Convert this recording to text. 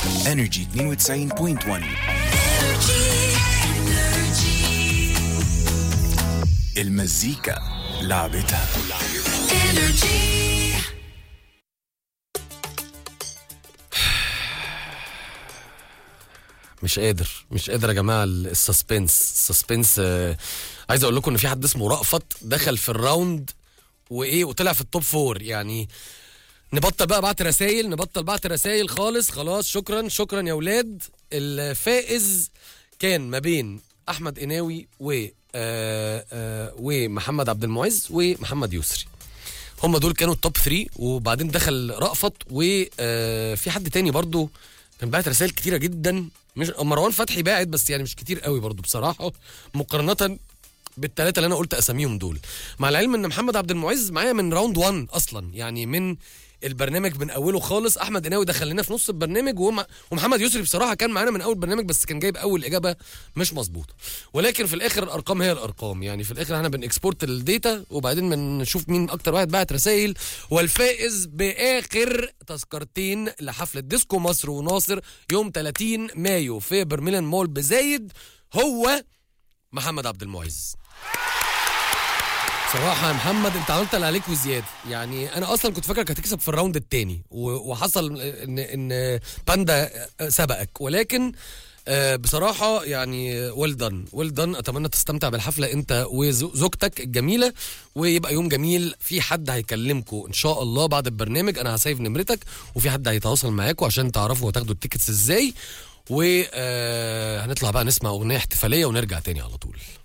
انرجي 92.1 المزيكا لعبتها مش قادر مش قادر يا جماعه السسبنس السسبنس آه، عايز اقول لكم ان في حد اسمه رأفت دخل في الراوند وايه وطلع في التوب فور يعني نبطل بقى بعت رسايل نبطل بعت رسايل خالص خلاص شكرا شكرا يا ولاد الفائز كان ما بين احمد قناوي و آه آه ومحمد عبد المعز ومحمد يسري هم دول كانوا التوب 3 وبعدين دخل رأفت وفي حد تاني برضو كان باعت رسائل كتيره جدا مش مروان فتحي باعت بس يعني مش كتير قوي برضو بصراحه مقارنه بالثلاثه اللي انا قلت اساميهم دول مع العلم ان محمد عبد المعز معايا من راوند 1 اصلا يعني من البرنامج من اوله خالص احمد قناوي دخل لنا في نص البرنامج وم... ومحمد يسري بصراحه كان معانا من اول برنامج بس كان جايب اول اجابه مش مظبوطه ولكن في الاخر الارقام هي الارقام يعني في الاخر احنا بنكسبورت الداتا وبعدين بنشوف مين اكتر واحد بعت رسائل والفائز باخر تذكرتين لحفله ديسكو مصر وناصر يوم 30 مايو في برميلان مول بزايد هو محمد عبد المعز صراحة يا محمد انت عملت اللي عليك وزيادة يعني انا اصلا كنت فاكرك هتكسب في الراوند الثاني وحصل ان ان باندا سبقك ولكن آه، بصراحة يعني ويل دان ويل دان اتمنى تستمتع بالحفلة انت وزوجتك الجميلة ويبقى يوم جميل في حد هيكلمكم ان شاء الله بعد البرنامج انا هسيف نمرتك وفي حد هيتواصل معاكم عشان تعرفوا هتاخدوا التيكتس ازاي وهنطلع بقى نسمع اغنية احتفالية ونرجع تاني على طول